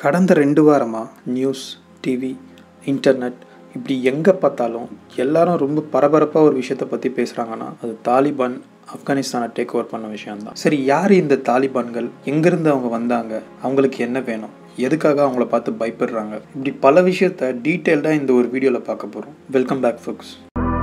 கடந்த ரெண்டு வாரமாக நியூஸ் டிவி இன்டர்நெட் இப்படி எங்கே பார்த்தாலும் எல்லாரும் ரொம்ப பரபரப்பாக ஒரு விஷயத்தை பற்றி பேசுகிறாங்கன்னா அது தாலிபான் ஆப்கானிஸ்தானை டேக் ஓவர் பண்ண விஷயம்தான் சரி யார் இந்த தாலிபான்கள் எங்கேருந்து அவங்க வந்தாங்க அவங்களுக்கு என்ன வேணும் எதுக்காக அவங்கள பார்த்து பயப்படுறாங்க இப்படி பல விஷயத்த டீட்டெயில்டாக இந்த ஒரு வீடியோவில் பார்க்க போகிறோம் வெல்கம் பேக் ஃபோக்ஸ்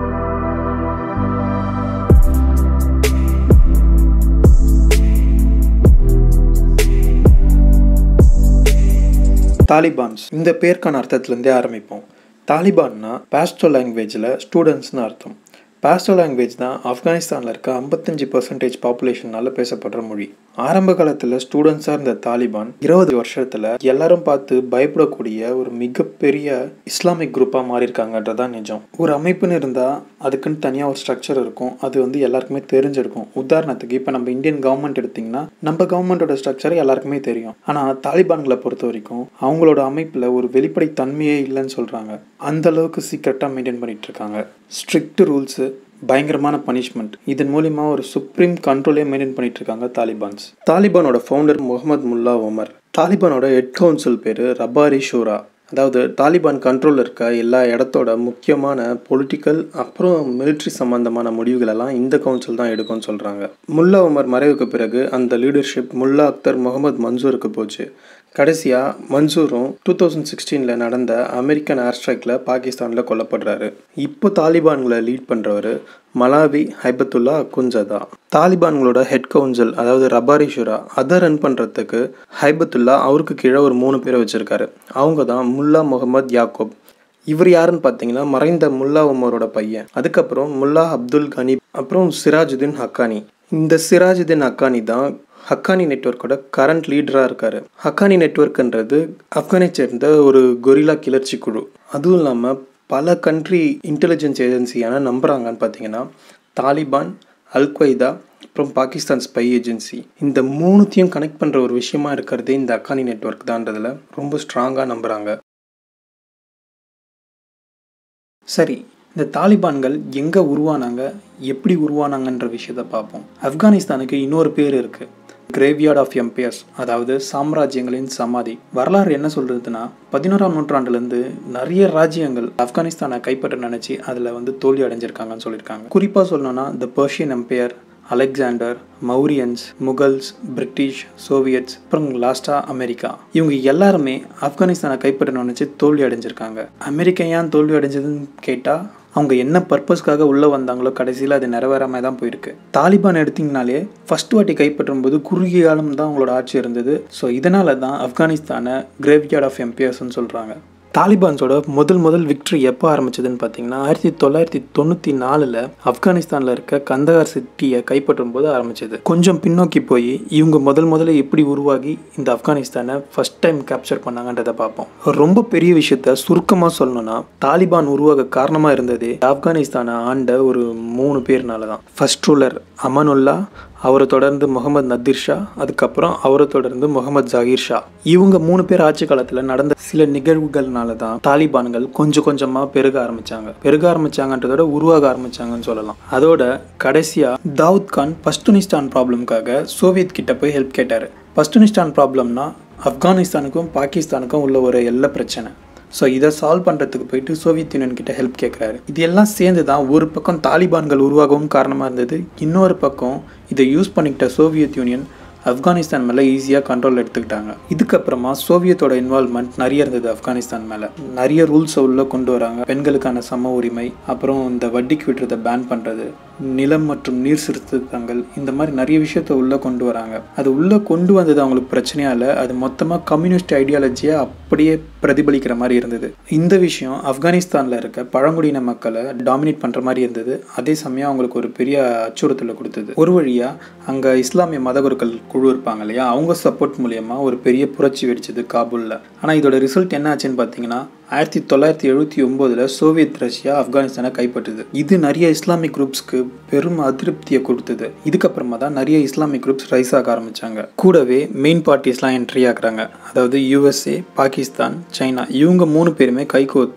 தாலிபான்ஸ் இந்த பேருக்கான அர்த்தத்துலேருந்தே ஆரம்பிப்போம் தாலிபான்னா பாஸ்டோ லாங்குவேஜில் ஸ்டூடெண்ட்ஸ்னு அர்த்தம் பாஸ்டோ லாங்குவேஜ் தான் ஆப்கானிஸ்தானில் இருக்க ஐம்பத்தஞ்சு பர்சன்டேஜ் பாப்புலேஷனால் பேசப்படுற மொழி ஆரம்ப காலத்தில் ஸ்டூடெண்ட்ஸாக இருந்த தாலிபான் இருபது வருஷத்தில் எல்லாரும் பார்த்து பயப்படக்கூடிய ஒரு மிகப்பெரிய இஸ்லாமிக் குரூப்பாக மாறியிருக்காங்கன்றதான் நிஜம் ஒரு அமைப்புன்னு இருந்தால் அதுக்குன்னு தனியாக ஒரு ஸ்ட்ரக்சர் இருக்கும் அது வந்து எல்லாருக்குமே தெரிஞ்சிருக்கும் உதாரணத்துக்கு இப்போ நம்ம இந்தியன் கவர்மெண்ட் எடுத்திங்கன்னா நம்ம கவர்மெண்ட்டோட ஸ்ட்ரக்சர் எல்லாருக்குமே தெரியும் ஆனால் தாலிபான்களை பொறுத்த வரைக்கும் அவங்களோட அமைப்பில் ஒரு வெளிப்படை தன்மையே இல்லைன்னு சொல்கிறாங்க அந்த அளவுக்கு சீக்கிரட்டாக மெயின்டைன் பண்ணிட்டு இருக்காங்க ஸ்ட்ரிக்ட் ரூல்ஸு பயங்கரமான பனிஷ்மெண்ட் இதன் மூலிமா ஒரு சுப்ரீம் கண்ட்ரோலே மெயின்டைன் பண்ணிட்டு இருக்காங்க தாலிபான்ஸ் தாலிபானோட ஃபவுண்டர் முகமது முல்லா உமர் தாலிபானோட ஹெட் கவுன்சில் பேர் ரபாரி ஷூரா அதாவது தாலிபான் கண்ட்ரோலில் இருக்க எல்லா இடத்தோட முக்கியமான பொலிட்டிக்கல் அப்புறம் மிலிட்ரி சம்பந்தமான முடிவுகளெல்லாம் இந்த கவுன்சில் தான் எடுக்கும்னு சொல்கிறாங்க முல்லா உமர் மறைவுக்கு பிறகு அந்த லீடர்ஷிப் முல்லா அக்தர் முகமது மன்சூருக்கு போச்சு கடைசியாக மன்சூரும் டூ தௌசண்ட் சிக்ஸ்டீனில் நடந்த அமெரிக்கன் ஏர் ஸ்ட்ரைக்கில் பாகிஸ்தானில் கொல்லப்படுறாரு இப்போ தாலிபான்களை லீட் பண்ணுறவர் மலாவி ஹைபத்துல்லா அக்குஞ்சதா தாலிபான்களோட ஹெட் கவுன்சில் அதாவது ரபாரி ஷுரா அதை ரன் பண்ணுறதுக்கு ஹைபத்துல்லா அவருக்கு கீழே ஒரு மூணு பேரை வச்சுருக்காரு அவங்க தான் முல்லா முகமது யாக்கூப் இவர் யாருன்னு பார்த்தீங்கன்னா மறைந்த முல்லா உமரோட பையன் அதுக்கப்புறம் முல்லா அப்துல் கனி அப்புறம் சிராஜுதீன் ஹக்கானி இந்த சிராஜுதீன் ஹக்கானி தான் ஹக்கானி நெட்ஒர்க்கோட கரண்ட் லீடராக இருக்கார் ஹக்கானி நெட்ஒர்க்ன்றது ஆப்கானை சேர்ந்த ஒரு கொரிலா கிளர்ச்சி குழு அதுவும் இல்லாமல் பல கண்ட்ரி இன்டெலிஜென்ஸ் ஏஜென்சியான நம்புகிறாங்கன்னு பார்த்தீங்கன்னா தாலிபான் அல் கொய்தா அப்புறம் பாகிஸ்தான் ஸ்பை ஏஜென்சி இந்த மூணுத்தையும் கனெக்ட் பண்ணுற ஒரு விஷயமா இருக்கிறதே இந்த அக்கானி நெட்ஒர்க் தான்றதில் ரொம்ப ஸ்ட்ராங்காக நம்புகிறாங்க சரி இந்த தாலிபான்கள் எங்கே உருவானாங்க எப்படி உருவானாங்கன்ற விஷயத்த பார்ப்போம் ஆப்கானிஸ்தானுக்கு இன்னொரு பேர் இருக்குது கிரேவியார்ட் ஆஃப் எம்பையர்ஸ் அதாவது சாம்ராஜ்யங்களின் சமாதி வரலாறு என்ன சொல்றதுன்னா பதினோராம் நூற்றாண்டுலேருந்து நிறைய ராஜ்யங்கள் ஆப்கானிஸ்தானை கைப்பற்ற நினச்சி அதில் வந்து தோல்வி அடைஞ்சிருக்காங்கன்னு சொல்லியிருக்காங்க குறிப்பாக சொல்லணும்னா the Persian empire Alexander Mauryans Mughals British Soviets அப்புறம் லாஸ்ட்டாக அமெரிக்கா இவங்க எல்லாருமே ஆப்கானிஸ்தானை கைப்பற்ற நினச்சி தோல்வி அடைஞ்சிருக்காங்க அமெரிக்கா ஏன் தோல்வி அடைஞ்சதுன்னு கேட்டால் அவங்க என்ன பர்பஸ்க்காக உள்ளே வந்தாங்களோ கடைசியில் அது நிறைவேறாமல் தான் போயிருக்கு தாலிபான் எடுத்திங்கனாலே ஃபர்ஸ்ட் வாட்டி கைப்பற்றும் போது குறுகிய காலம் தான் அவங்களோட ஆட்சி இருந்தது ஸோ இதனால தான் ஆப்கானிஸ்தானை கிரேவ்யார்ட் ஆஃப் எம்பியர்ஸ்னு சொல்கிறாங்க தாலிபான்ஸோட முதல் முதல் விக்ட்ரி எப்போ ஆரம்பிச்சதுன்னு பார்த்தீங்கன்னா ஆயிரத்தி தொள்ளாயிரத்தி தொண்ணூற்றி நாலில் ஆப்கானிஸ்தானில் இருக்க கந்தகார் சிட்டியை கைப்பற்றும் போது ஆரம்பிச்சது கொஞ்சம் பின்னோக்கி போய் இவங்க முதல் முதல்ல எப்படி உருவாகி இந்த ஆப்கானிஸ்தானை ஃபர்ஸ்ட் டைம் கேப்சர் பண்ணாங்கன்றதை பார்ப்போம் ரொம்ப பெரிய விஷயத்த சுருக்கமாக சொல்லணும்னா தாலிபான் உருவாக காரணமாக இருந்ததே ஆப்கானிஸ்தானை ஆண்ட ஒரு மூணு பேர்னால தான் ஃபர்ஸ்ட் ரூலர் அமனுல்லா அவரை தொடர்ந்து முகமது நதீர் ஷா அதுக்கப்புறம் அவரை தொடர்ந்து முகமது ஜாகிர் ஷா இவங்க மூணு பேர் ஆட்சி காலத்தில் நடந்த சில நிகழ்வுகள்னால தான் தாலிபான்கள் கொஞ்சம் கொஞ்சமாக பெருக ஆரம்பிச்சாங்க பெருக ஆரம்பிச்சாங்கன்றதோட உருவாக ஆரம்பிச்சாங்கன்னு சொல்லலாம் அதோட கடைசியாக தாவூத் கான் பஸ்துனிஸ்தான் ப்ராப்ளம்காக சோவியத் கிட்ட போய் ஹெல்ப் கேட்டார் பஸ்துனிஸ்தான் ப்ராப்ளம்னா ஆப்கானிஸ்தானுக்கும் பாகிஸ்தானுக்கும் உள்ள ஒரு எல்லை பிரச்சனை ஸோ இதை சால்வ் பண்ணுறதுக்கு போயிட்டு சோவியத் யூனியன் கிட்ட ஹெல்ப் கேட்குறாரு இது எல்லாம் சேர்ந்து தான் ஒரு பக்கம் தாலிபான்கள் உருவாகவும் காரணமாக இருந்தது இன்னொரு பக்கம் இதை யூஸ் பண்ணிக்கிட்ட சோவியத் யூனியன் ஆப்கானிஸ்தான் மேலே ஈஸியாக கண்ட்ரோல் எடுத்துக்கிட்டாங்க இதுக்கப்புறமா சோவியத்தோட இன்வால்மெண்ட் நிறைய இருந்தது ஆப்கானிஸ்தான் மேலே நிறைய ரூல்ஸை உள்ளே கொண்டு வராங்க பெண்களுக்கான சம உரிமை அப்புறம் இந்த வட்டிக்கு விட்டுறதை பேன் பண்ணுறது நிலம் மற்றும் நீர் சீர்திருத்தங்கள் இந்த மாதிரி நிறைய விஷயத்த உள்ளே கொண்டு வராங்க அது உள்ளே கொண்டு வந்தது அவங்களுக்கு பிரச்சனையா இல்லை அது மொத்தமாக கம்யூனிஸ்ட் ஐடியாலஜியை அப்படியே பிரதிபலிக்கிற மாதிரி இருந்தது இந்த விஷயம் ஆப்கானிஸ்தானில் இருக்க பழங்குடியின மக்களை டாமினேட் பண்ணுற மாதிரி இருந்தது அதே சமயம் அவங்களுக்கு ஒரு பெரிய அச்சுறுத்தலை கொடுத்தது ஒரு வழியாக அங்கே இஸ்லாமிய மதகுருக்கள் குழு இருப்பாங்க இல்லையா அவங்க சப்போர்ட் மூலயமா ஒரு பெரிய புரட்சி வெடிச்சது காபூலில் ஆனால் இதோட ரிசல்ட் என்ன ஆச்சுன்னு பார்த்தீங்கன்னா ஆயிரத்தி தொள்ளாயிரத்தி எழுபத்தி ஒம்போதில் சோவியத் ரஷ்யா ஆப்கானிஸ்தானை கைப்பற்றுது இது நிறைய இஸ்லாமிக் குரூப்ஸ்க்கு பெரும் அதிருப்தியை கொடுத்தது இதுக்கப்புறமா தான் நிறைய இஸ்லாமிக் குரூப்ஸ் ரைஸ் ஆக ஆரம்பிச்சாங்க கூடவே மெயின் பார்ட்டிஸ்லாம் என்ட்ரி ஆகுறாங்க அதாவது யூஎஸ்ஏ பாகிஸ்தான் சைனா இவங்க மூணு பேருமே கைகோர்த்து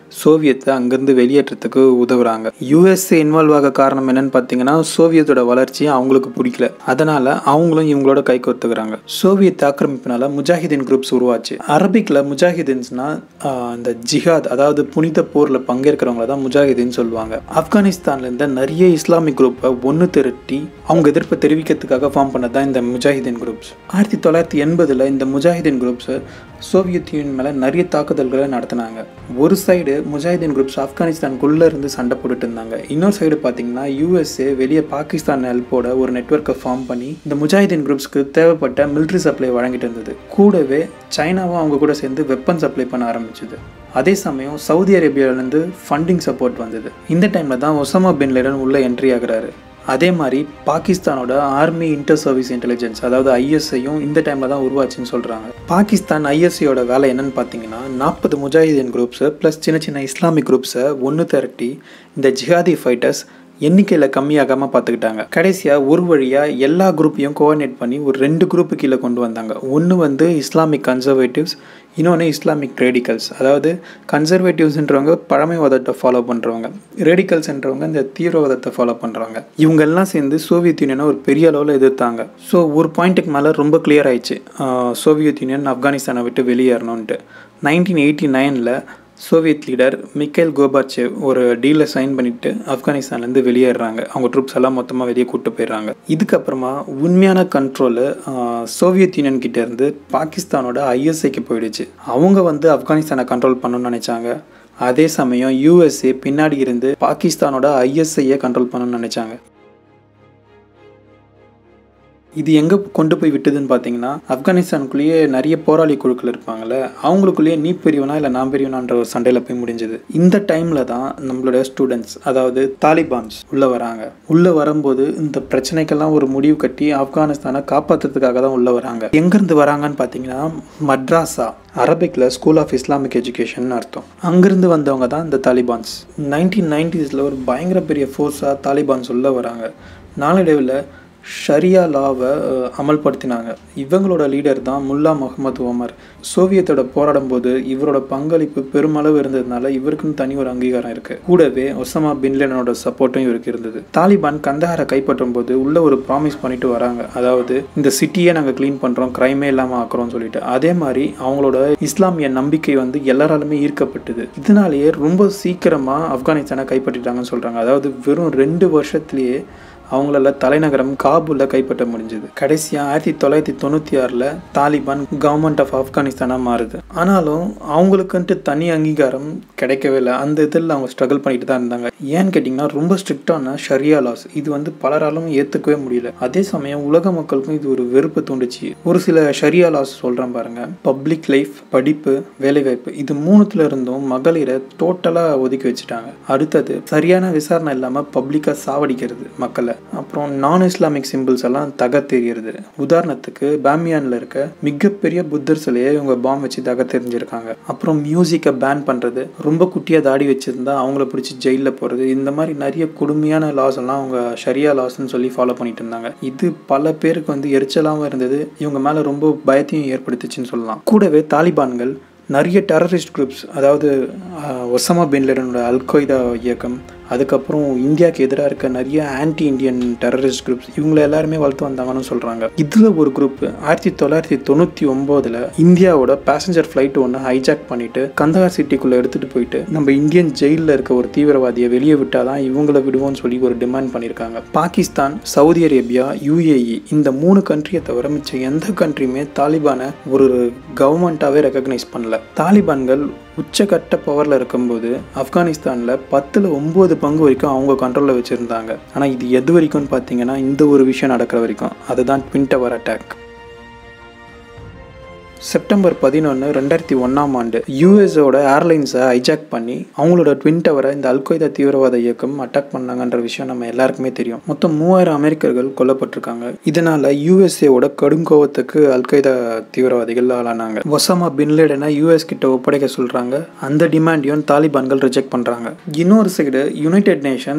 சோவியத்தை அங்கேருந்து வெளியேற்றத்துக்கு உதவுறாங்க யூஎஸ்ஏ இன்வால்வ் ஆக காரணம் என்னன்னு பார்த்தீங்கன்னா சோவியத்தோட வளர்ச்சி அவங்களுக்கு பிடிக்கல அதனால அவங்களும் இவங்களோட கை கோர்த்துக்கிறாங்க சோவியத் ஆக்கிரமிப்பினால முஜாஹிதீன் குரூப்ஸ் உருவாச்சு அரபிக்கில் முஜாஹிதீன்ஸ்னா இந்த ஜிஹாத் அதாவது புனித போரில் பங்கேற்கிறவங்கள தான் முஜாஹிதீன் சொல்லுவாங்க ஆப்கானிஸ்தான்ல இருந்த நிறைய இஸ்லாமிக் குரூப்பை ஒன்று திரட்டி அவங்க எதிர்ப்பை தெரிவிக்கிறதுக்காக ஃபார்ம் பண்ணது தான் இந்த முஜாஹிதீன் குரூப்ஸ் ஆயிரத்தி தொள்ளாயிரத்தி எண்பதில் இந்த முஜாஹிதீன் குரூப்ஸ் சோவியத் யூனியன் மேலே நிறைய தாக்குதல்களை நடத்தினாங்க ஒரு சைடு முஜாஹிதீன் குரூப்ஸ் ஆப்கானிஸ்தானுக்குள்ளே இருந்து சண்டை போட்டுட்டு இருந்தாங்க இன்னொரு சைடு பார்த்தீங்கன்னா யூஎஸ்ஏ வெளியே பாகிஸ்தான் ஹெல்ப்போட ஒரு நெட்ஒர்க்கை ஃபார்ம் பண்ணி இந்த முஜாஹிதீன் குரூப்ஸ்க்கு தேவைப்பட்ட மிலிட்ரி சப்ளை வழங்கிட்டு இருந்தது கூடவே சைனாவும் அவங்க கூட சேர்ந்து வெப்பன் சப்ளை பண்ண ஆரம்பிச்சுது அதே சமயம் சவுதி அரேபியாவிலேருந்து ஃபண்டிங் சப்போர்ட் வந்தது இந்த டைமில் தான் ஒசாமா பின் லேடன் உள்ள என்ட்ரி ஆகுறாரு அதே மாதிரி பாகிஸ்தானோட ஆர்மி இன்டர் சர்வீஸ் இன்டெலிஜென்ஸ் அதாவது ஐஎஸ்ஐயும் இந்த டைமில் தான் உருவாச்சுன்னு சொல்கிறாங்க பாகிஸ்தான் ஐஎஸ்ஐயோட வேலை என்னன்னு பார்த்தீங்கன்னா நாற்பது முஜாஹிதீன் குரூப்ஸு ப்ளஸ் சின்ன சின்ன இஸ்லாமிக் குரூப்ஸை ஒன்று திரட்டி இந்த ஜிஹாதி ஃபைட்டர்ஸ் எண்ணிக்கையில் கம்மியாகாமல் பார்த்துக்கிட்டாங்க கடைசியாக ஒரு வழியாக எல்லா குரூப்பையும் கோஆர்டினேட் பண்ணி ஒரு ரெண்டு குரூப்பு கீழே கொண்டு வந்தாங்க ஒன்று வந்து இஸ்லாமிக் கன்சர்வேட்டிவ்ஸ் இன்னொன்று இஸ்லாமிக் ரேடிக்கல்ஸ் அதாவது கன்சர்வேட்டிவ்ஸ்ன்றவங்க பழமைவாதத்தை ஃபாலோ பண்ணுறவங்க ரேடிக்கல்ஸ்ன்றவங்க இந்த தீவிரவாதத்தை ஃபாலோ பண்ணுறவங்க இவங்கெல்லாம் சேர்ந்து சோவியத் யூனியனை ஒரு பெரிய அளவில் எதிர்த்தாங்க ஸோ ஒரு பாயிண்ட்டுக்கு மேலே ரொம்ப கிளியர் ஆயிடுச்சு சோவியத் யூனியன் ஆப்கானிஸ்தானை விட்டு வெளியேறணுன்ட்டு நைன்டீன் எயிட்டி நைனில் சோவியத் லீடர் மிக்கேல் கோபாச்சேவ் ஒரு டீலை சைன் பண்ணிட்டு ஆப்கானிஸ்தான்லேருந்து வெளியேறாங்க அவங்க ட்ரூப்ஸ் எல்லாம் மொத்தமாக வெளியே கூட்டு போயிடுறாங்க இதுக்கப்புறமா உண்மையான கண்ட்ரோலு சோவியத் யூனியன் கிட்ட இருந்து பாகிஸ்தானோட ஐஎஸ்ஐக்கு போயிடுச்சு அவங்க வந்து ஆப்கானிஸ்தானை கண்ட்ரோல் பண்ணணும்னு நினச்சாங்க அதே சமயம் யூஎஸ்ஏ பின்னாடி இருந்து பாகிஸ்தானோட ஐஎஸ்ஐயை கண்ட்ரோல் பண்ணணும்னு நினச்சாங்க இது எங்கே கொண்டு போய் விட்டுதுன்னு பார்த்தீங்கன்னா ஆப்கானிஸ்தானுக்குள்ளேயே நிறைய போராளி குழுக்கள் இருப்பாங்கல்ல அவங்களுக்குள்ளேயே நீ பெரியவனா இல்லை நான் பெரியவனான்ற ஒரு சண்டையில் போய் முடிஞ்சது இந்த டைமில் தான் நம்மளுடைய ஸ்டூடெண்ட்ஸ் அதாவது தாலிபான்ஸ் உள்ளே வராங்க உள்ளே வரும்போது இந்த பிரச்சனைக்கெல்லாம் ஒரு முடிவு கட்டி ஆப்கானிஸ்தானை காப்பாற்றுறதுக்காக தான் உள்ளே வராங்க எங்கேருந்து வராங்கன்னு பார்த்தீங்கன்னா மட்ராஸா அரபிக்கில் ஸ்கூல் ஆஃப் இஸ்லாமிக் எஜுகேஷன் அர்த்தம் அங்கேருந்து வந்தவங்க தான் இந்த தாலிபான்ஸ் நைன்டீன் நைன்டிஸில் ஒரு பயங்கர பெரிய ஃபோர்ஸாக தாலிபான்ஸ் உள்ளே வராங்க நாளடைவில் ஷரியா லாவை அமல்படுத்தினாங்க இவங்களோட லீடர் தான் முல்லா முகமது ஒமர் சோவியத்தோட போராடும் போது இவரோட பங்களிப்பு பெருமளவு இருந்ததுனால இவருக்குன்னு தனி ஒரு அங்கீகாரம் இருக்கு கூடவே ஒசமா பின்லேனோட சப்போர்ட்டும் இவருக்கு இருந்தது தாலிபான் கந்தஹாரை கைப்பற்றும் போது உள்ள ஒரு ப்ராமிஸ் பண்ணிட்டு வராங்க அதாவது இந்த சிட்டியே நாங்கள் க்ளீன் பண்ணுறோம் க்ரைமே இல்லாமல் ஆக்குறோம்னு சொல்லிட்டு அதே மாதிரி அவங்களோட இஸ்லாமிய நம்பிக்கை வந்து எல்லாராலுமே ஈர்க்கப்பட்டது இதனாலேயே ரொம்ப சீக்கிரமாக ஆப்கானிஸ்தானை கைப்பற்றிட்டாங்கன்னு சொல்கிறாங்க அதாவது வெறும் ரெண்டு வருஷத்துலேயே அவங்களால தலைநகரம் காபூல கைப்பற்ற முடிஞ்சது கடைசியாக ஆயிரத்தி தொள்ளாயிரத்தி தொண்ணூற்றி ஆறில் தாலிபான் கவர்மெண்ட் ஆஃப் ஆப்கானிஸ்தானாக மாறுது ஆனாலும் அவங்களுக்குன்ட்டு தனி அங்கீகாரம் கிடைக்கவே இல்லை அந்த இதில் அவங்க ஸ்ட்ரகிள் பண்ணிட்டு தான் இருந்தாங்க ஏன்னு கேட்டிங்கன்னா ரொம்ப ஸ்ட்ரிக்டான ஷரியா லாஸ் இது வந்து பலராலும் ஏற்றுக்கவே முடியல அதே சமயம் உலக மக்களுக்கும் இது ஒரு வெறுப்பு தோண்டுச்சு ஒரு சில ஷரியா லாஸ் சொல்கிறேன் பாருங்க பப்ளிக் லைஃப் படிப்பு வேலைவாய்ப்பு இது மூணுத்துல இருந்தும் மகளிரை டோட்டலாக ஒதுக்கி வச்சுட்டாங்க அடுத்தது சரியான விசாரணை இல்லாமல் பப்ளிக்காக சாவடிக்கிறது மக்களை அப்புறம் நான் இஸ்லாமிக் சிம்பிள்ஸ் எல்லாம் தகத்தெறியறது உதாரணத்துக்கு பாமியானில் இருக்க மிகப்பெரிய புத்தர் சிலையை இவங்க பாம் வச்சு தகத்தெறிஞ்சிருக்காங்க அப்புறம் மியூசிக்கை பேன் பண்ணுறது ரொம்ப குட்டியாக தாடி வச்சுருந்தா அவங்கள பிடிச்சி ஜெயிலில் போகிறது இந்த மாதிரி நிறைய கொடுமையான லாஸ் எல்லாம் அவங்க ஷரியா லாஸ்ன்னு சொல்லி ஃபாலோ பண்ணிட்டு இருந்தாங்க இது பல பேருக்கு வந்து எரிச்சலாகவும் இருந்தது இவங்க மேலே ரொம்ப பயத்தையும் ஏற்படுத்துச்சுன்னு சொல்லலாம் கூடவே தாலிபான்கள் நிறைய டெரரிஸ்ட் குரூப்ஸ் அதாவது ஒசமா பின் லேடனோட அல்கொய்தா இயக்கம் அதுக்கப்புறம் இந்தியாவுக்கு எதிராக இருக்க நிறைய ஆன்டி இந்தியன் டெரரிஸ்ட் குரூப்ஸ் இவங்களை எல்லாருமே வளர்த்து வந்தாங்கன்னு சொல்கிறாங்க இதில் ஒரு குரூப் ஆயிரத்தி தொள்ளாயிரத்தி தொண்ணூற்றி ஒம்போதில் இந்தியாவோட பேசஞ்சர் ஃப்ளைட் ஒன்று ஹைஜாக் பண்ணிட்டு கந்தகார் சிட்டிக்குள்ளே எடுத்துகிட்டு போயிட்டு நம்ம இந்தியன் ஜெயிலில் இருக்க ஒரு தீவிரவாதியை வெளியே விட்டால் தான் இவங்கள விடுவோம்னு சொல்லி ஒரு டிமாண்ட் பண்ணியிருக்காங்க பாகிஸ்தான் சவுதி அரேபியா யூஏஇ இந்த மூணு கண்ட்ரியை தவிர மிச்சம் எந்த கண்ட்ரியுமே தாலிபானை ஒரு கவர்மெண்ட்டாகவே ரெக்கக்னைஸ் பண்ணல தாலிபான்கள் உச்சக்கட்ட பவரில் இருக்கும்போது ஆப்கானிஸ்தானில் பத்தில் ஒம்பது பங்கு வரைக்கும் அவங்க கண்ட்ரோலில் வச்சுருந்தாங்க ஆனால் இது எது வரைக்கும்னு பார்த்தீங்கன்னா இந்த ஒரு விஷயம் நடக்கிற வரைக்கும் அதுதான் ட்வின் டவர் அட்டாக் செப்டம்பர் பதினொன்று ரெண்டாயிரத்தி ஒன்றாம் ஆண்டு யூஎஸோட ஏர்லைன்ஸை ஹைஜாக் பண்ணி அவங்களோட ட்வின் டவரை இந்த அல்கொய்தா தீவிரவாத இயக்கம் அட்டாக் பண்ணாங்கன்ற விஷயம் நம்ம எல்லாருக்குமே தெரியும் மொத்தம் மூவாயிரம் அமெரிக்கர்கள் கொல்லப்பட்டிருக்காங்க இதனால யூஎஸ்ஏவோட கடும் கோவத்துக்கு அல்கொய்தா தீவிரவாதிகள் ஆளானாங்க ஒசாமா பின்லேடனை யூஎஸ் கிட்ட ஒப்படைக்க சொல்றாங்க அந்த டிமாண்டையும் தாலிபான்கள் ரிஜெக்ட் பண்றாங்க இன்னொரு சைடு யுனைடெட் நேஷன்ஸ்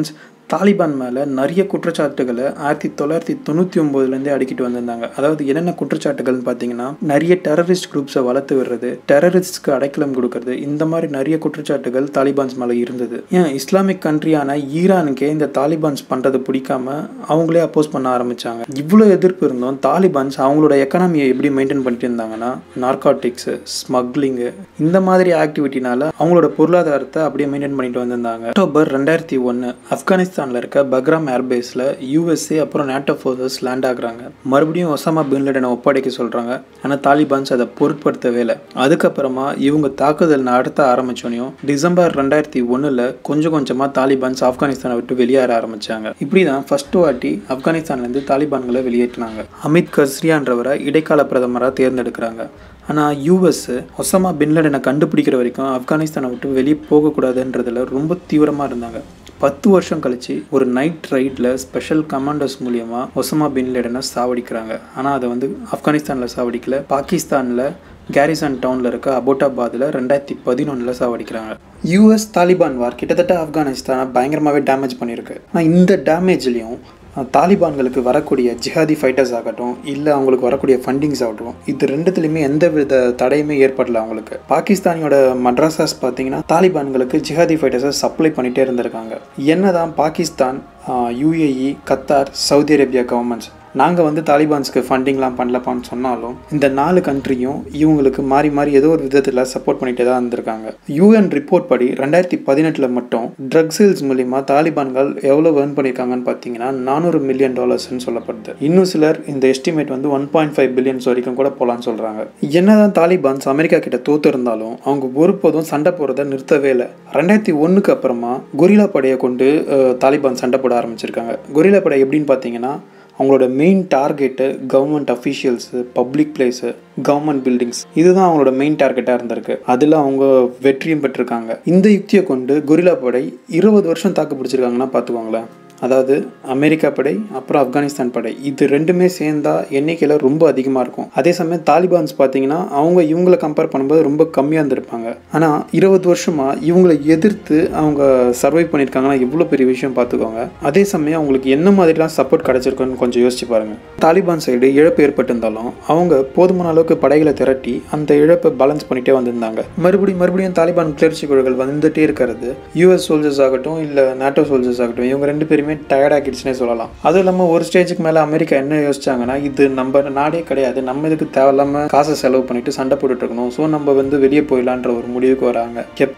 தாலிபான் மேலே நிறைய குற்றச்சாட்டுகளை ஆயிரத்தி தொள்ளாயிரத்தி தொண்ணூற்றி ஒம்போதுலேருந்தே அடிக்கிட்டு வந்திருந்தாங்க அதாவது என்னென்ன குற்றச்சாட்டுகள்னு பார்த்தீங்கன்னா நிறைய டெரரிஸ்ட் குரூப்ஸை வளர்த்து விடுறது டெரரிஸ்ட்க்கு அடைக்கலம் கொடுக்கறது இந்த மாதிரி நிறைய குற்றச்சாட்டுகள் தாலிபான்ஸ் மேலே இருந்தது ஏன் இஸ்லாமிக் கண்ட்ரியான ஈரானுக்கே இந்த தாலிபான்ஸ் பண்ணுறது பிடிக்காம அவங்களே அப்போஸ் பண்ண ஆரம்பிச்சாங்க இவ்வளோ எதிர்ப்பு இருந்தும் தாலிபான்ஸ் அவங்களோட எக்கனாமியை எப்படி மெயின்டைன் பண்ணிட்டு இருந்தாங்கன்னா நார்காட்டிக்ஸு ஸ்மக்லிங்கு இந்த மாதிரி ஆக்டிவிட்டினால அவங்களோட பொருளாதாரத்தை அப்படியே மெயின்டைன் பண்ணிட்டு வந்திருந்தாங்க அக்டோபர் ரெண்டாயிரத்தி ஒன்று ஆப்கானிஸ்தானில் இருக்க பக்ராம் ஏர்பேஸில் யூஎஸ்ஏ அப்புறம் நேட்டோ ஃபோர்ஸஸ் லேண்ட் ஆகுறாங்க மறுபடியும் ஒசாமா பின் லேடனை ஒப்படைக்க சொல்கிறாங்க ஆனால் தாலிபான்ஸ் அதை பொருட்படுத்தவே இல்லை அதுக்கப்புறமா இவங்க தாக்குதல் நடத்த ஆரம்பிச்சோனையும் டிசம்பர் ரெண்டாயிரத்தி ஒன்றில் கொஞ்சம் கொஞ்சமாக தாலிபான்ஸ் ஆப்கானிஸ்தானை விட்டு வெளியேற ஆரம்பிச்சாங்க இப்படி தான் ஃபர்ஸ்ட் வாட்டி ஆப்கானிஸ்தான்லேருந்து தாலிபான்களை வெளியேற்றினாங்க அமித் கஸ்ரியான்றவரை இடைக்கால பிரதமராக தேர்ந்தெடுக்கிறாங்க ஆனால் யூஎஸ் ஒசாமா பின்லடனை கண்டுபிடிக்கிற வரைக்கும் ஆப்கானிஸ்தானை விட்டு வெளியே போகக்கூடாதுன்றதுல ரொம்ப தீவிரமாக இருந்தாங்க பத்து வருஷம் கழிச்சு ஒரு நைட் ரைடில் ஸ்பெஷல் கமாண்டர்ஸ் மூலியமாக ஒசமா பின்லேடனை சாவடிக்கிறாங்க ஆனால் அதை வந்து ஆப்கானிஸ்தானில் சாவடிக்கல பாகிஸ்தானில் கேரிசன் டவுனில் இருக்க அபோட்டாபாத்தில் ரெண்டாயிரத்தி பதினொன்றில் சாவடிக்கிறாங்க யூஎஸ் தாலிபான் வார் கிட்டத்தட்ட ஆப்கானிஸ்தானை பயங்கரமாகவே டேமேஜ் பண்ணியிருக்கு ஆனால் இந்த டேமேஜ்லேயும் தாலிபான்களுக்கு வரக்கூடிய ஜிஹாதி ஃபைட்டர்ஸ் ஆகட்டும் இல்லை அவங்களுக்கு வரக்கூடிய ஃபண்டிங்ஸ் ஆகட்டும் இது ரெண்டுத்துலையுமே எந்த வித தடையுமே ஏற்படல அவங்களுக்கு பாகிஸ்தானியோட மட்ராசாஸ் பார்த்தீங்கன்னா தாலிபான்களுக்கு ஜிஹாதி ஃபைட்டர்ஸை சப்ளை பண்ணிகிட்டே இருந்திருக்காங்க என்னதான் Pakistan UAE Qatar Saudi Arabia governments நாங்கள் வந்து தாலிபான்ஸ்க்கு ஃபண்டிங்லாம் பண்ணலப்பான்னு சொன்னாலும் இந்த நாலு கண்ட்ரியும் இவங்களுக்கு மாறி மாறி ஏதோ ஒரு விதத்தில் சப்போர்ட் பண்ணிட்டே தான் இருந்திருக்காங்க யூஎன் ரிப்போர்ட் படி ரெண்டாயிரத்தி பதினெட்டில் மட்டும் ட்ரக் சேல்ஸ் மூலிமா தாலிபான்கள் எவ்வளோ ஏர்ன் பண்ணியிருக்காங்கன்னு பார்த்தீங்கன்னா நானூறு மில்லியன் டாலர்ஸ்னு சொல்லப்படுது இன்னும் சிலர் இந்த எஸ்டிமேட் வந்து ஒன் பாயிண்ட் ஃபைவ் பில்லியன்ஸ் வரைக்கும் கூட போகலான்னு சொல்கிறாங்க என்னதான் தாலிபான்ஸ் அமெரிக்கா கிட்ட தோத்து இருந்தாலும் அவங்க ஒருபோதும் சண்டை போடுறத நிறுத்தவே இல்லை ரெண்டாயிரத்தி ஒன்றுக்கு அப்புறமா கொரிலா படையை கொண்டு தாலிபான் சண்டை போட ஆரம்பிச்சிருக்காங்க கொரிலா படை எப்படின்னு பார்த்தீங்கன்னா அவங்களோட main target government officials public place government buildings இதுதான் அவங்களோட மெயின் டார்கெட்டாக இருந்திருக்கு அதில் அவங்க வெற்றியும் பெற்றிருக்காங்க இந்த யுக்தியை கொண்டு கொரிலா படை இருபது வருஷம் தாக்கு பிடிச்சிருக்காங்கன்னா பார்த்துக்கோங்களேன் அதாவது அமெரிக்கா படை அப்புறம் ஆப்கானிஸ்தான் படை இது ரெண்டுமே சேர்ந்தா எண்ணிக்கையில் ரொம்ப அதிகமாக இருக்கும் அதே சமயம் தாலிபான்ஸ் பார்த்தீங்கன்னா அவங்க இவங்களை கம்பேர் பண்ணும்போது ரொம்ப கம்மியாக இருந்திருப்பாங்க ஆனால் இருபது வருஷமாக இவங்களை எதிர்த்து அவங்க சர்வை பண்ணியிருக்காங்கன்னா எவ்வளோ பெரிய விஷயம் பார்த்துக்கோங்க அதே சமயம் அவங்களுக்கு என்ன மாதிரிலாம் சப்போர்ட் கிடச்சிருக்குன்னு கொஞ்சம் யோசிச்சு பாருங்க தாலிபான் சைடு இழப்பு ஏற்பட்டிருந்தாலும் அவங்க போதுமான அளவுக்கு படைகளை திரட்டி அந்த இழப்பை பேலன்ஸ் பண்ணிட்டே வந்திருந்தாங்க மறுபடியும் மறுபடியும் தாலிபான் கிளர்ச்சி குழுக்கள் வந்துட்டே இருக்கிறது யூஎஸ் சோல்ஜர்ஸ் ஆகட்டும் இல்லை நாட்டோ சோல்ஜர்ஸ் ஆகட்டும் இவங்க ரெண்டு பேருமே எல்லாருமே டயர்ட் ஆகிடுச்சுனே சொல்லலாம் அதுவும் இல்லாமல் ஒரு ஸ்டேஜுக்கு மேலே அமெரிக்கா என்ன யோசிச்சாங்கன்னா இது நம்ம நாடே கிடையாது நம்ம இதுக்கு தேவையில்லாமல் காசை செலவு பண்ணிட்டு சண்டை போட்டுட்டு இருக்கணும் ஸோ நம்ம வந்து வெளியே போயிடலான்ற ஒரு முடிவுக்கு வராங்க எப்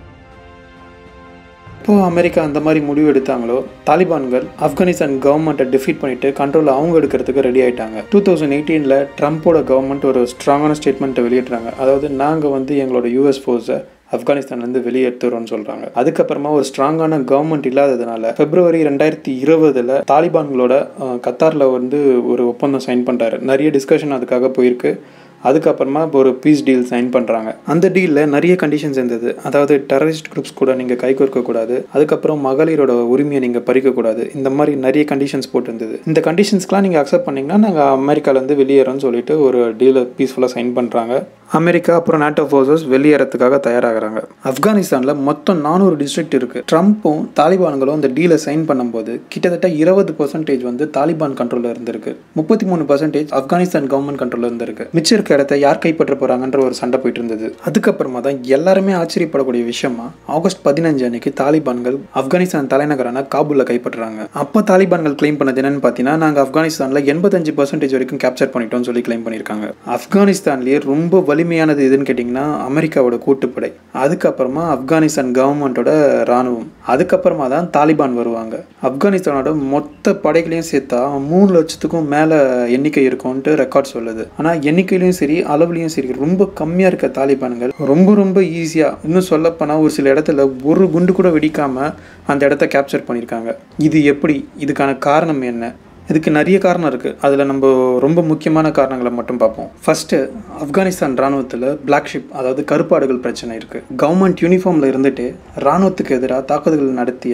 எப்போ அமெரிக்கா அந்த மாதிரி முடிவு எடுத்தாங்களோ தாலிபான்கள் ஆப்கானிஸ்தான் கவர்மெண்ட்டை டிஃபீட் பண்ணிட்டு கண்ட்ரோல் அவங்க எடுக்கிறதுக்கு ரெடி ஆயிட்டாங்க டூ தௌசண்ட் எயிட்டீனில் ட்ரம்ப்போட கவர்மெண்ட் ஒரு ஸ்ட்ராங்கான ஸ்டேட்மெண்ட்டை வெளியிட்றாங்க அதாவது நாங்கள் வந்து எங்களோட யூஎஸ் ஃபோர்ஸை ஆப்கானிஸ்தான்லேருந்து வெளியேற்றுறோம்னு சொல்கிறாங்க அதுக்கப்புறமா ஒரு ஸ்ட்ராங்கான கவர்மெண்ட் இல்லாததுனால பிப்ரவரி ரெண்டாயிரத்தி இருபதில் தாலிபான்களோட கத்தாரில் வந்து ஒரு ஒப்பந்தம் சைன் பண்ணுறாரு நிறைய டிஸ்கஷன் அதுக்காக போயிருக்கு அதுக்கப்புறமா ஒரு பீஸ் டீல் சைன் பண்ணுறாங்க அந்த டீலில் நிறைய கண்டிஷன்ஸ் இருந்தது அதாவது டெரரிஸ்ட் குரூப்ஸ் கூட நீங்கள் கை கோர்க்கக்கூடாது அதுக்கப்புறம் மகளிரோட உரிமையை நீங்கள் பறிக்கக்கூடாது இந்த மாதிரி நிறைய கண்டிஷன்ஸ் போட்டிருந்தது இந்த கண்டிஷன்ஸ்க்கெலாம் நீங்கள் அக்செப்ட் பண்ணிங்கன்னா நாங்கள் அமெரிக்காலேருந்து வெளியேறோம்னு சொல்லிட்டு ஒரு டீலை பீஸ்ஃபுல்லாக சைன் பண்ணுறாங்க அமெரிக்கா அப்புறம் நாட்டோ ஃபோர்ஸஸ் வெளியேறதுக்காக தயாராகிறாங்க ஆப்கானிஸ்தானில் மொத்தம் நானூறு டிஸ்ட்ரிக்ட் இருக்குது ட்ரம்ப்பும் தாலிபான்களும் இந்த டீலை சைன் பண்ணும்போது கிட்டத்தட்ட இருபது பர்சன்டேஜ் வந்து தாலிபான் கண்ட்ரோலில் இருந்திருக்கு முப்பத்தி மூணு பர்சன்டேஜ் ஆப்கானிஸ்தான் கவர்மெண்ட் கண்ட்ரோலில் இருந்திருக்கு மிச்சம் இருக்க இடத்த யார் கைப்பற்ற போகிறாங்கன்ற ஒரு சண்டை போயிட்டு இருந்தது அதுக்கப்புறமா தான் எல்லாருமே ஆச்சரியப்படக்கூடிய விஷயமா ஆகஸ்ட் பதினஞ்சு அன்னைக்கு தாலிபான்கள் ஆப்கானிஸ்தான் தலைநகரான காபூலில் கைப்பற்றுறாங்க அப்போ தாலிபான்கள் கிளைம் பண்ணது என்னன்னு பார்த்தீங்கன்னா நாங்கள் ஆப்கானிஸ்தானில் எண்பத்தஞ்சு பர்சன்டேஜ் வரைக்கும் கேப்சர் பண்ணிட்டோம்னு சொல்லி கிளைம் பண்ணியிருக்காங்க ஆப்கானிஸ்தான்லேயே ரொம்ப வலி வலிமையானது எதுன்னு கேட்டிங்கன்னா அமெரிக்காவோட கூட்டுப்படை அதுக்கப்புறமா ஆப்கானிஸ்தான் கவர்மெண்ட்டோட இராணுவம் அதுக்கப்புறமா தான் தாலிபான் வருவாங்க ஆப்கானிஸ்தானோட மொத்த படைகளையும் சேர்த்தா மூணு லட்சத்துக்கும் மேலே எண்ணிக்கை இருக்கும்ன்ட்டு ரெக்கார்ட் சொல்லுது ஆனால் எண்ணிக்கையிலையும் சரி அளவுலையும் சரி ரொம்ப கம்மியாக இருக்க தாலிபான்கள் ரொம்ப ரொம்ப ஈஸியாக இன்னும் சொல்லப்போனால் ஒரு சில இடத்துல ஒரு குண்டு கூட வெடிக்காமல் அந்த இடத்த கேப்சர் பண்ணியிருக்காங்க இது எப்படி இதுக்கான காரணம் என்ன இதுக்கு நிறைய காரணம் இருக்குது அதில் நம்ம ரொம்ப முக்கியமான காரணங்களை மட்டும் பார்ப்போம் ஃபஸ்ட்டு ஆப்கானிஸ்தான் இராணுவத்தில் பிளாக் ஷிப் அதாவது கருப்பாடுகள் பிரச்சனை இருக்குது கவர்மெண்ட் யூனிஃபார்மில் இருந்துட்டு இராணுவத்துக்கு எதிராக தாக்குதல்கள் நடத்திய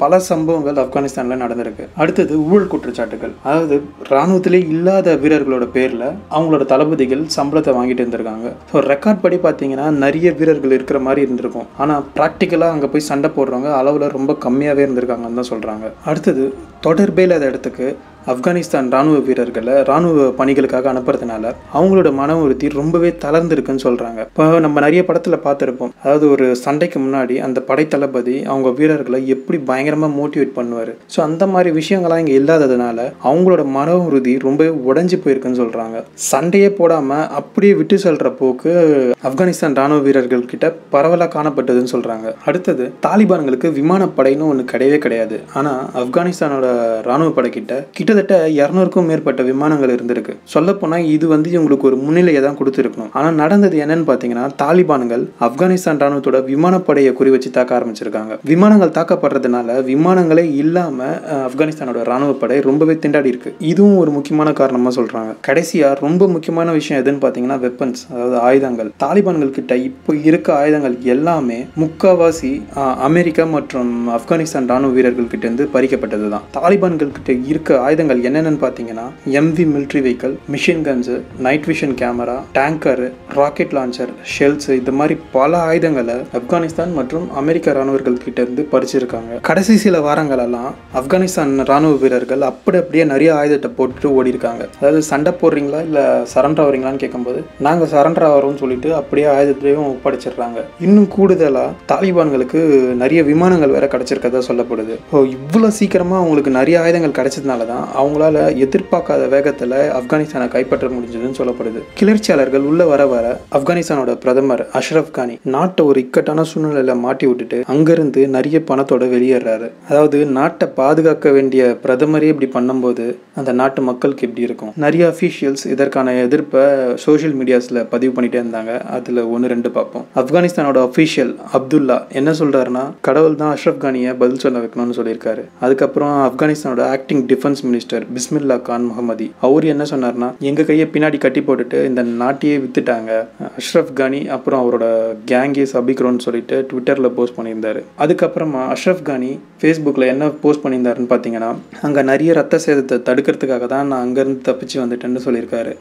பல சம்பவங்கள் ஆப்கானிஸ்தானில் நடந்திருக்கு அடுத்தது ஊழல் குற்றச்சாட்டுகள் அதாவது இராணுவத்திலே இல்லாத வீரர்களோட பேரில் அவங்களோட தளபதிகள் சம்பளத்தை வாங்கிட்டு இருந்திருக்காங்க ஸோ ரெக்கார்ட் படி பார்த்தீங்கன்னா நிறைய வீரர்கள் இருக்கிற மாதிரி இருந்திருக்கும் ஆனால் ப்ராக்டிக்கலாக அங்கே போய் சண்டை போடுறவங்க அளவில் ரொம்ப கம்மியாகவே இருந்திருக்காங்கன்னு தான் சொல்கிறாங்க அடுத்தது தொடர்பே இல்லாத இடத்துக்கு ஆப்கானிஸ்தான் ராணுவ வீரர்களை ராணுவ பணிகளுக்காக அனுப்புறதுனால அவங்களோட மன உறுதி ரொம்பவே தளர்ந்துருக்குன்னு சொல்கிறாங்க இப்போ நம்ம நிறைய படத்தில் பார்த்துருப்போம் அதாவது ஒரு சண்டைக்கு முன்னாடி அந்த படை தளபதி அவங்க வீரர்களை எப்படி பயங்கரமாக மோட்டிவேட் பண்ணுவார் ஸோ அந்த மாதிரி விஷயங்கள்லாம் இங்கே இல்லாததுனால அவங்களோட மன உறுதி ரொம்பவே உடஞ்சி போயிருக்குன்னு சொல்கிறாங்க சண்டையே போடாமல் அப்படியே விட்டு செல்கிற போக்கு ஆப்கானிஸ்தான் ராணுவ வீரர்கள் கிட்ட பரவலாக காணப்பட்டதுன்னு சொல்கிறாங்க அடுத்தது தாலிபான்களுக்கு விமானப்படைன்னு ஒன்று கிடையவே கிடையாது ஆனால் ஆப்கானிஸ்தானோட ராணுவ படை கிட்ட கிட்டத்தட்ட இரநூறுக்கும் மேற்பட்ட விமானங்கள் இருந்திருக்கு சொல்லப்போனால் இது வந்து இவங்களுக்கு ஒரு முன்னிலையை தான் கொடுத்துருக்கணும் ஆனால் நடந்தது என்னன்னு பார்த்தீங்கன்னா தாலிபான்கள் ஆப்கானிஸ்தான் ராணுவத்தோட விமானப்படையை குறி வச்சு தாக்க ஆரம்பிச்சிருக்காங்க விமானங்கள் தாக்கப்படுறதுனால விமானங்களே இல்லாமல் ஆப்கானிஸ்தானோட ராணுவ படை ரொம்பவே திண்டாடி இருக்கு இதுவும் ஒரு முக்கியமான காரணமாக சொல்கிறாங்க கடைசியாக ரொம்ப முக்கியமான விஷயம் எதுன்னு பார்த்தீங்கன்னா வெப்பன்ஸ் அதாவது ஆயுதங்கள் தாலிபான்கள் கிட்ட இப்போ இருக்க ஆயுதங்கள் எல்லாமே முக்காவாசி ஆஹ், அமெரிக்கா மற்றும் ஆப்கானிஸ்தான் ராணுவ வீரர்கள் கிட்ட இருந்து பறிக்கப்பட்டது தான் தாலிபான்கள் கிட்ட இருக்க ஆயுதங்கள் என்னென்னு பார்த்தீங்கன்னா MV military vehicle machine guns night vision camera tanker rocket launcher shells இந்த மாதிரி பல ஆயுதங்களை ஆப்கானிஸ்தான் மற்றும் அமெரிக்க ராணுவர்கள் கிட்ட இருந்து பறிச்சிருக்காங்க கடைசி சில வாரங்களெல்லாம் ஆப்கானிஸ்தான் ராணுவ வீரர்கள் அப்படி அப்படியே நிறைய ஆயுதத்தை போட்டுட்டு ஓடி இருக்காங்க அதாவது சண்டை போடுறீங்களா இல்லை சரண்டர் ஆகுறீங்களான்னு கேட்கும்போது நாங்கள் சரண்டர் ஆகிறோம்னு சொல்லிட்டு அப்படியே ஆயுதத்தையும் ஒப்படைச்சிடுறாங்க இன்னும் கூடுதலாக தாலிபான்களுக்கு நிறைய விமானங்கள் வேற கிடைச்சிருக்கதா சொல்லப்படுது ஓ இவ்வளோ சீக்கிரமாக அவங்களுக்கு நிறைய ஆயுதங்கள் கிடைச்சதுனால தான் அவங்களால எதிர்பார்க்காத வேகத்தில் ஆப்கானிஸ்தானை கைப்பற்ற முடிஞ்சதுன்னு சொல்லப்படுது கிளர்ச்சியாளர்கள் உள்ள வர வர ஆப்கானிஸ்தானோட பிரதமர் அஷ்ரப் கானி நாட்டை ஒரு இக்கட்டான சூழ்நிலையில மாட்டி விட்டுட்டு அங்கிருந்து நிறைய பணத்தோட வெளியேறாரு அதாவது நாட்டை பாதுகாக்க வேண்டிய பிரதமரே இப்படி பண்ணும்போது அந்த நாட்டு மக்களுக்கு எப்படி இருக்கும் நிறைய அஃபீஷியல்ஸ் இதற்கான எதிர்ப்பை சோஷியல் மீடியாஸில் பதிவு பண்ணிட்டே இருந்தாங்க அதில் ஒன்று ரெண்டு பார்ப்போம் ஆப்கானிஸ்தானோட அஃபீஷியல் அப்துல்லா என்ன சொல்றாருன்னா கடவுள் தான் அஷ்ரப் கானியை பதில் சொல்ல வைக்கணும்னு சொல்லியிருக்காரு அதுக்கப்புறம் ஆப்கானிஸ்தானோட acting defence minister Bismillah Khan Mohammadi அவர் என்ன சொன்னார்னா எங்க கையை பின்னாடி கட்டி போட்டுட்டு இந்த நாட்டையே வித்துட்டாங்க அஷ்ரப் கானி அப்புறம் அவரோட கேங்கே சபிக்கிறோன்னு சொல்லிட்டு ட்விட்டரில் போஸ்ட் பண்ணியிருந்தாரு அதுக்கப்புறமா அஷ்ரப் கானி ஃபேஸ்புக்கில் என்ன போஸ்ட் பண்ணியிருந்தாருன்னு பார்த்தீங்கன்னா அங்கே நிறைய ரத்த சேதத்தை தடுக்கிறதுக்காக தான் நான் அங்கேருந்து தப்பிச்சு வந்துட்டேன்னு சொல்லியிருக்காரு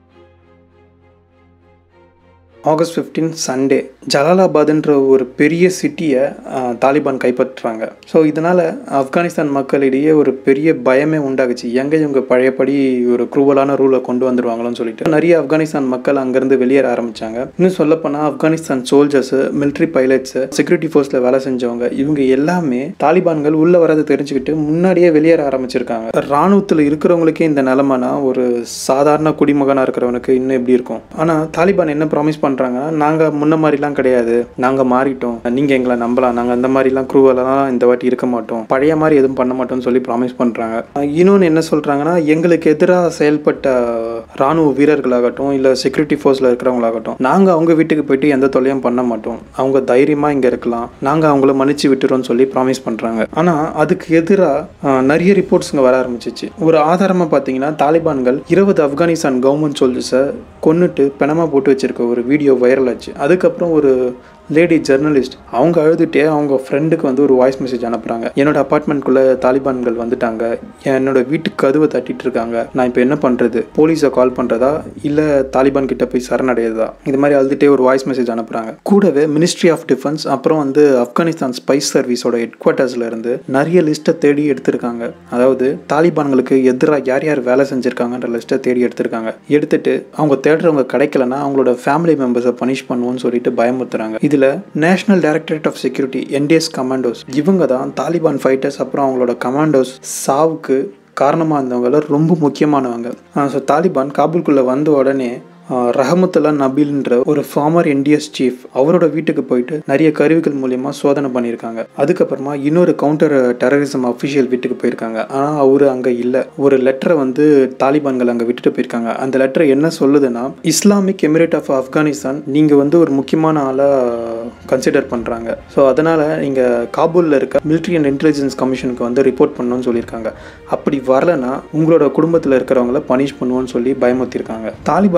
ஆகஸ்ட் 15 சண்டே ஜலாலாபாத்ன்ற ஒரு பெரிய சிட்டியை தாலிபான் கைப்பற்றுறாங்க ஸோ இதனால் ஆப்கானிஸ்தான் மக்களிடையே ஒரு பெரிய பயமே உண்டாகுச்சு எங்கே இவங்க பழையபடி ஒரு குரூவலான ரூலை கொண்டு வந்துடுவாங்களோன்னு சொல்லிட்டு நிறைய ஆப்கானிஸ்தான் மக்கள் அங்கேருந்து வெளியேற ஆரம்பிச்சாங்க இன்னும் சொல்லப்போனால் Afghanistan soldiers military pilots security ஃபோர்ஸில் வேலை செஞ்சவங்க இவங்க எல்லாமே தாலிபான்கள் உள்ளே வரதை தெரிஞ்சுக்கிட்டு முன்னாடியே வெளியேற ஆரம்பிச்சிருக்காங்க ராணுவத்தில் இருக்கிறவங்களுக்கே இந்த நிலமைனா ஒரு சாதாரண குடிமகனாக இருக்கிறவனுக்கு இன்னும் எப்படி இருக்கும் ஆனால் தாலிபான் என்ன ப்ராமிஸ் பண்ணுறாங்கன்னா நாங்கள் முன்ன மாதிரிலாம் கிடையாது நாங்கள் மாறிட்டோம் நீங்கள் எங்களை நம்பலாம் நாங்கள் அந்த மாதிரிலாம் குரூவெல்லாம் இந்த வாட்டி இருக்க மாட்டோம் பழைய மாதிரி எதுவும் பண்ண மாட்டோம்னு சொல்லி ப்ராமிஸ் பண்ணுறாங்க இன்னொன்று என்ன சொல்கிறாங்கன்னா எங்களுக்கு எதிராக செயல்பட்ட ராணுவ வீரர்களாகட்டும் இல்லை செக்யூரிட்டி ஃபோர்ஸில் இருக்கிறவங்களாகட்டும் நாங்கள் அவங்க வீட்டுக்கு போயிட்டு எந்த தொல்லையும் பண்ண மாட்டோம் அவங்க தைரியமாக இங்கே இருக்கலாம் நாங்கள் அவங்கள மன்னிச்சு விட்டுறோம்னு சொல்லி ப்ராமிஸ் பண்ணுறாங்க ஆனால் அதுக்கு எதிராக நிறைய ரிப்போர்ட்ஸுங்க வர ஆரம்பிச்சிச்சு ஒரு ஆதாரமாக பார்த்தீங்கன்னா தாலிபான்கள் இருபது ஆப்கானிஸ்தான் கவர்மெண்ட் சோல்ஜர்ஸை கொன்னுட்டு பிணமாக போட்டு வச்சிருக்க ஒரு வீடியோ வைரல் ஆச்சு அதுக்கப்புறம் ஒரு லேடி ஜெர்னலிஸ்ட் அவங்க அழுதுட்டே அவங்க ஃப்ரெண்டுக்கு வந்து ஒரு வாய்ஸ் மெசேஜ் அனுப்புகிறாங்க என்னோட அப்பார்ட்மெண்ட்குள்ளே தாலிபான்கள் வந்துட்டாங்க என்னோட வீட்டுக்கு கதவை தட்டிட்டு இருக்காங்க நான் இப்போ என்ன பண்ணுறது போலீஸை கால் பண்ணுறதா இல்லை தாலிபான் கிட்ட போய் சரணடையதா இது மாதிரி அழுதுட்டே ஒரு வாய்ஸ் மெசேஜ் அனுப்புகிறாங்க கூடவே மினிஸ்ட்ரி ஆஃப் டிஃபென்ஸ் அப்புறம் வந்து ஆப்கானிஸ்தான் ஸ்பைஸ் சர்வீஸோட ஹெட் குவார்ட்டர்ஸில் இருந்து நிறைய லிஸ்ட்டை தேடி எடுத்திருக்காங்க அதாவது தாலிபான்களுக்கு எதிராக யார் யார் வேலை செஞ்சுருக்காங்கன்ற லிஸ்ட்டை தேடி எடுத்திருக்காங்க எடுத்துட்டு அவங்க தேடுறவங்க கிடைக்கலன்னா அவங்களோட ஃபேமிலி மெம்பர்ஸை பனிஷ் பண்ணுவோம்னு சொல்லிட்டு பயமுறுத்துறாங்க இதில் இதில் directorate of security NDS commandos இவங்க தான் தாலிபான் ஃபைட்டர்ஸ் அப்புறம் அவங்களோட கமாண்டோஸ் சாவுக்கு காரணமாக இருந்தவங்கள ரொம்ப முக்கியமானவங்க ஸோ தாலிபான் காபூல்குள்ளே வந்த உடனே ரஹமத்துல்லா நபீல்ன்ற ஒரு ஃபார்மர் என்டிஎஸ் சீஃப் அவரோட வீட்டுக்கு போயிட்டு நிறைய கருவிகள் மூலியமாக சோதனை பண்ணியிருக்காங்க அதுக்கப்புறமா இன்னொரு கவுண்டர் டெரரிசம் அஃபிஷியல் வீட்டுக்கு போயிருக்காங்க ஆனால் அவர் அங்கே இல்லை ஒரு லெட்டரை வந்து தாலிபான்கள் அங்கே விட்டுட்டு போயிருக்காங்க அந்த லெட்டர் என்ன சொல்லுதுன்னா இஸ்லாமிக் எமிரேட் ஆஃப் ஆப்கானிஸ்தான் நீங்கள் வந்து ஒரு முக்கியமான ஆளாக கன்சிடர் பண்ணுறாங்க ஸோ அதனால் நீங்கள் காபூலில் இருக்க மிலிட்ரி அண்ட் இன்டெலிஜென்ஸ் கமிஷனுக்கு வந்து ரிப்போர்ட் பண்ணணும்னு சொல்லியிருக்காங்க அப்படி வரலனா உங்களோட குடும்பத்தில் இருக்கிறவங்கள பனிஷ் பண்ணுவோன்னு சொல்லி பயமுறுத்திருக்காங்க தாலிபான்கள்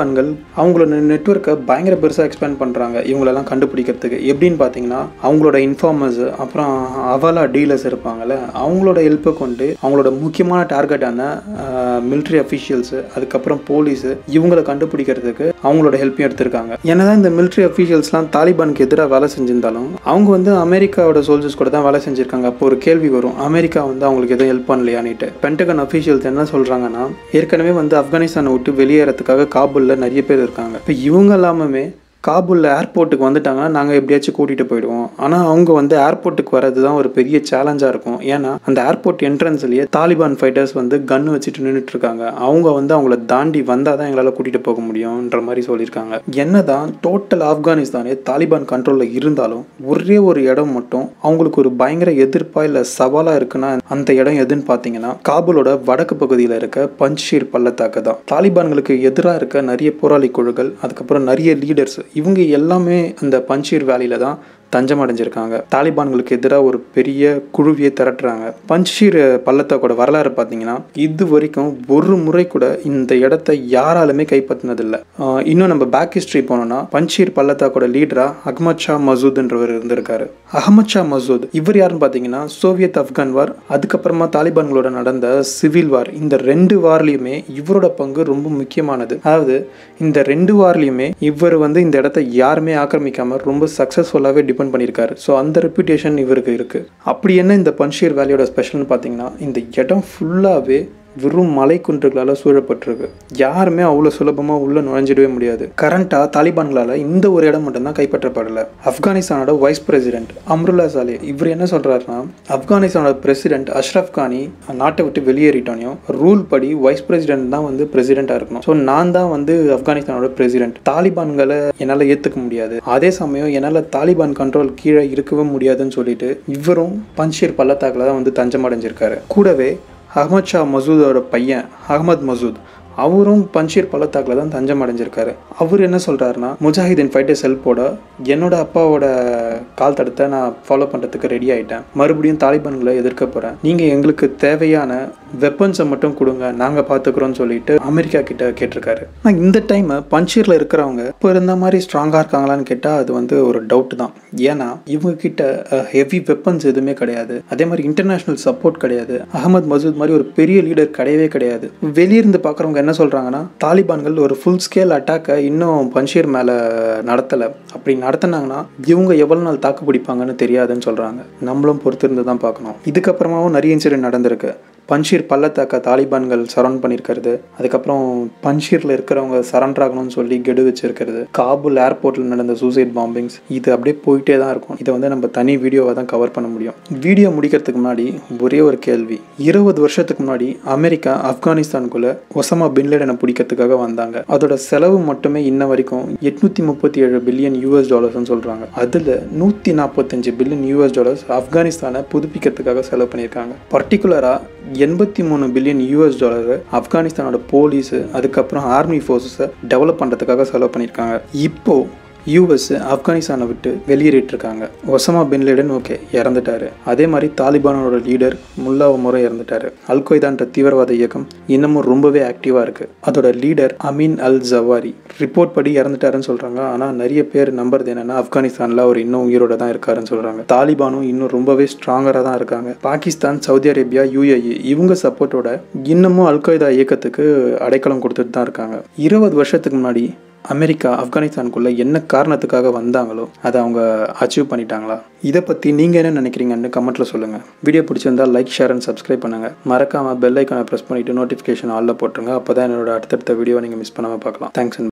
அவங்களோட நெட்ஒர்க்கை பயங்கர பெருசாக எக்ஸ்பேண்ட் பண்ணுறாங்க இவங்களெல்லாம் கண்டுபிடிக்கிறதுக்கு எப்படின்னு பார்த்தீங்கன்னா அவங்களோட இன்ஃபார்மர்ஸ் அப்புறம் அவலா டீலர்ஸ் இருப்பாங்கல்ல அவங்களோட ஹெல்ப்பை கொண்டு அவங்களோட முக்கியமான டார்கெட்டான மிலிட்ரி அஃபீஷியல்ஸு அதுக்கப்புறம் போலீஸு இவங்களை கண்டுபிடிக்கிறதுக்கு அவங்களோட ஹெல்ப்பையும் எடுத்திருக்காங்க என்னதான் இந்த மிலிட்ரி அஃபீஷியல்ஸ்லாம் தாலிபானுக்கு எதிராக வேலை செஞ்சிருந்தாலும் அவங்க வந்து அமெரிக்காவோட சோல்ஜர்ஸ் கூட தான் வேலை செஞ்சுருக்காங்க அப்போ ஒரு கேள்வி வரும் அமெரிக்கா வந்து அவங்களுக்கு எதுவும் ஹெல்ப் பண்ணலையான்னுட்டு பென்டகன் அஃபீஷியல்ஸ் என்ன சொல்கிறாங்கன்னா ஏற்கனவே வந்து ஆப்கானிஸ்தானை விட்டு வெளியேறதுக்காக காபூலில் நிறைய பேர் இருக்காங்க இப்போ இவங்க எல்லாமே காபூலில் ஏர்போர்ட்டுக்கு வந்துட்டாங்கன்னா நாங்கள் எப்படியாச்சும் கூட்டிகிட்டு போயிடுவோம் ஆனால் அவங்க வந்து ஏர்போர்ட்டுக்கு வர்றது தான் ஒரு பெரிய சேலஞ்சாக இருக்கும் ஏன்னா அந்த ஏர்போர்ட் என்ட்ரன்ஸ்லேயே தாலிபான் ஃபைட்டர்ஸ் வந்து கன் வச்சுட்டு நின்றுட்டு இருக்காங்க அவங்க வந்து அவங்கள தாண்டி வந்தால் தான் எங்களால் கூட்டிகிட்டு போக முடியும்ன்ற மாதிரி சொல்லியிருக்காங்க என்னதான் டோட்டல் ஆப்கானிஸ்தானே தாலிபான் கண்ட்ரோலில் இருந்தாலும் ஒரே ஒரு இடம் மட்டும் அவங்களுக்கு ஒரு பயங்கர எதிர்ப்பா இல்லை சவாலாக இருக்குன்னா அந்த இடம் எதுன்னு பார்த்தீங்கன்னா காபூலோட வடக்கு பகுதியில் இருக்க பஞ்ஷீர் பள்ளத்தாக்கு தான் தாலிபான்களுக்கு எதிராக இருக்க நிறைய போராளி குழுக்கள் அதுக்கப்புறம் நிறைய லீடர்ஸ் இவங்க எல்லாமே அந்த பஞ்சீர் வேலியில தான் தஞ்சம் அடைஞ்சிருக்காங்க தாலிபான்களுக்கு எதிராக ஒரு பெரிய குழுவியை திரட்டுறாங்க பஞ்ஷீர் பள்ளத்தாக்கோட வரலாறு பார்த்தீங்கன்னா இது வரைக்கும் ஒரு முறை கூட இந்த இடத்த யாராலுமே கைப்பற்றினதில்லை இன்னும் நம்ம பேக் ஹிஸ்ட்ரி போனோம்னா பஞ்ஷீர் பள்ளத்தாக்கோட லீடரா அகமது ஷா மசூத்ன்றவர் இருந்திருக்காரு அகமது ஷா மசூத் இவர் யாருன்னு பார்த்தீங்கன்னா சோவியத் ஆப்கான் வார் அதுக்கப்புறமா தாலிபான்களோட நடந்த சிவில் வார் இந்த ரெண்டு வார்லையுமே இவரோட பங்கு ரொம்ப முக்கியமானது அதாவது இந்த ரெண்டு வார்லையுமே இவர் வந்து இந்த இடத்த யாருமே ஆக்கிரமிக்காம ரொம்ப சக்ஸஸ்ஃபுல்லாகவே டிபெண்ட் டிபெண்ட் பண்ணியிருக்காரு ஸோ அந்த ரெப்புடேஷன் இவருக்கு இருக்குது அப்படி என்ன இந்த பன்ஷீர் வேலியோட ஸ்பெஷல்னு பார்த்தீங்கன்னா இந்த இடம் ஃபுல்லாகவே வெறும் மலை குன்றுகளால் சூழப்பட்டிருக்கு யாருமே அவ்வளோ சுலபமாக உள்ளே நுழைஞ்சிடவே முடியாது கரண்ட்டாக தாலிபான்களால் இந்த ஒரு இடம் மட்டும்தான் கைப்பற்றப்படலை ஆப்கானிஸ்தானோட வைஸ் பிரசிடென்ட் அம்ருல்லா சாலே இவர் என்ன சொல்கிறாருன்னா ஆப்கானிஸ்தானோட பிரசிடென்ட் அஷ்ரஃப் கானி நாட்டை விட்டு வெளியேறிட்டோனையும் ரூல் படி வைஸ் பிரசிடென்ட் தான் வந்து பிரசிடென்ட்டாக இருக்கணும் ஸோ நான் தான் வந்து ஆப்கானிஸ்தானோட பிரசிடென்ட் தாலிபான்களை என்னால் ஏற்றுக்க முடியாது அதே சமயம் என்னால் தாலிபான் கண்ட்ரோல் கீழே இருக்கவே முடியாதுன்னு சொல்லிட்டு இவரும் பன்ஷீர் பள்ளத்தாக்கில் தான் வந்து தஞ்சம் அடைஞ்சிருக்காரு கூடவே அகமது ஷா மசூதோட பையன் அகமது மசூத் அவரும் பன்ஷீர் பள்ளத்தாக்கில் தான் தஞ்சம் அடைஞ்சிருக்காரு அவர் என்ன சொல்கிறாருன்னா முஜாஹிதீன் ஃபைட்டர்ஸ் ஹெல்ப்போட என்னோட அப்பாவோட கால் தடத்தை நான் ஃபாலோ பண்ணுறதுக்கு ரெடி ஆகிட்டேன் மறுபடியும் தாலிபான்களை எதிர்க்க போகிறேன் நீங்கள் எங்களுக்கு தேவையான வெப்பன்ஸை மட்டும் கொடுங்க நாங்கள் பார்த்துக்குறோன்னு சொல்லிட்டு அமெரிக்கா கிட்ட கேட்டிருக்காரு ஆனால் இந்த டைம் பன்ஷீரில் இருக்கிறவங்க இப்போ இருந்த மாதிரி ஸ்ட்ராங்காக இருக்காங்களான்னு கேட்டால் அது வந்து ஒரு டவுட் தான் ஏன்னா இவங்க கிட்ட ஹெவி வெப்பன்ஸ் எதுவுமே கிடையாது அதே மாதிரி இன்டர்நேஷ்னல் சப்போர்ட் கிடையாது அகமது மசூத் மாதிரி ஒரு பெரிய லீடர் கிடையவே கிடையாது வெளியிருந்து பார்க்குறவங்க என்ன சொல்கிறாங்கன்னா தாலிபான்கள் ஒரு ஃபுல் ஸ்கேல் அட்டாக்கை இன்னும் பன்ஷீர் மேலே நடத்தலை அப்படி நடத்தினாங்கன்னா இவங்க எவ்வளோ நாள் தாக்கு பிடிப்பாங்கன்னு தெரியாதுன்னு சொல்கிறாங்க நம்மளும் பொறுத்திருந்து தான் பார்க்கணும் இதுக்கப்புறமாவும் நிறைய இன்சிடென்ட் நடந்திருக்கு பன்ஷீர் பள்ளத்தாக்க தாலிபான்கள் சரௌண்ட் பண்ணியிருக்கிறது அதுக்கப்புறம் பன்ஷீரில் இருக்கிறவங்க சரண்டர் ஆகணும்னு சொல்லி கெடு வச்சிருக்கிறது காபூல் ஏர்போர்ட்டில் நடந்த சூசைட் பாம்பிங்ஸ் இது அப்படியே போயிட்டே தான் இருக்கும் இதை வந்து நம்ம தனி வீடியோவை தான் கவர் பண்ண முடியும் வீடியோ முடிக்கிறதுக்கு முன்னாடி ஒரே ஒரு கேள்வி இருபது வருஷத்துக்கு முன்னாடி அமெரிக்கா ஆப்கானிஸ்தானுக்குள்ள ஒசமா பின்லேடனை பிடிக்கிறதுக்காக வந்தாங்க அதோட செலவு மட்டுமே இன்ன வரைக்கும் எட்நூத்தி முப்பத்தி ஏழு பில்லியன் யூஎஸ் டாலர்ஸ்னு சொல்றாங்க அதுல நூத்தி நாற்பத்தஞ்சு பில்லியன் யூஎஸ் டாலர்ஸ் ஆப்கானிஸ்தானை புதுப்பிக்கிறதுக்காக செலவு பண்ணியிருக்காங்க பர்டிகுலரா எண்பத்தி மூணு பில்லியன் யூஎஸ் டாலர் ஆப்கானிஸ்தானோட போலீஸ் அதுக்கப்புறம் ஆர்மி ஃபோர்ஸஸை டெவலப் பண்ணுறதுக்காக செலவு பண்ணியிருக்காங்க இப்போ யூஎஸ் ஆப்கானிஸ்தானை விட்டு வெளியேறிட்டு இருக்காங்க ஒசமா பின்லேடன் ஓகே இறந்துட்டாரு அதே மாதிரி தாலிபானோட லீடர் முல்லா முறை இறந்துட்டாரு அல் கொய்தான்ற தீவிரவாத இயக்கம் இன்னமும் ரொம்பவே ஆக்டிவாக இருக்கு அதோட leader Ayman al Zawahiri report படி இறந்துட்டாருன்னு சொல்றாங்க ஆனால் நிறைய பேர் நம்புறது என்னன்னா ஆப்கானிஸ்தானில் அவர் இன்னும் உயிரோட தான் இருக்காருன்னு சொல்றாங்க தாலிபானும் இன்னும் ரொம்பவே ஸ்ட்ராங்கராக தான் இருக்காங்க பாகிஸ்தான் சவுதி அரேபியா யூஏஇ இவங்க சப்போர்ட்டோட இன்னமும் அல் கொய்தா இயக்கத்துக்கு அடைக்கலம் கொடுத்துட்டு தான் இருக்காங்க இருபது வருஷத்துக்கு முன்னாடி அமெரிக்கா ஆப்கானிஸ்தானுக்குள்ளே என்ன காரணத்துக்காக வந்தாங்களோ அதை அவங்க அச்சீவ் பண்ணிட்டாங்களா இதை பற்றி நீங்கள் என்ன நினைக்கிறீங்கன்னு கமெண்ட்டில் சொல்லுங்கள் வீடியோ பிடிச்சிருந்தால் லைக் ஷேர் அண்ட் சப்ஸ்கிரைப் பண்ணுங்கள் மறக்காமல் பெல் ஐக்கானை ப்ரெஸ் பண்ணிவிட்டு நோட்டிஃபிகேஷன் ஆலில் போட்டுருங்க அப்போ தான் என்னோட அடுத்தடுத்த வீடியோ நீங்கள் மிஸ் பண்ணாமல் பார்க்கலாம் தேங்க்ஸ்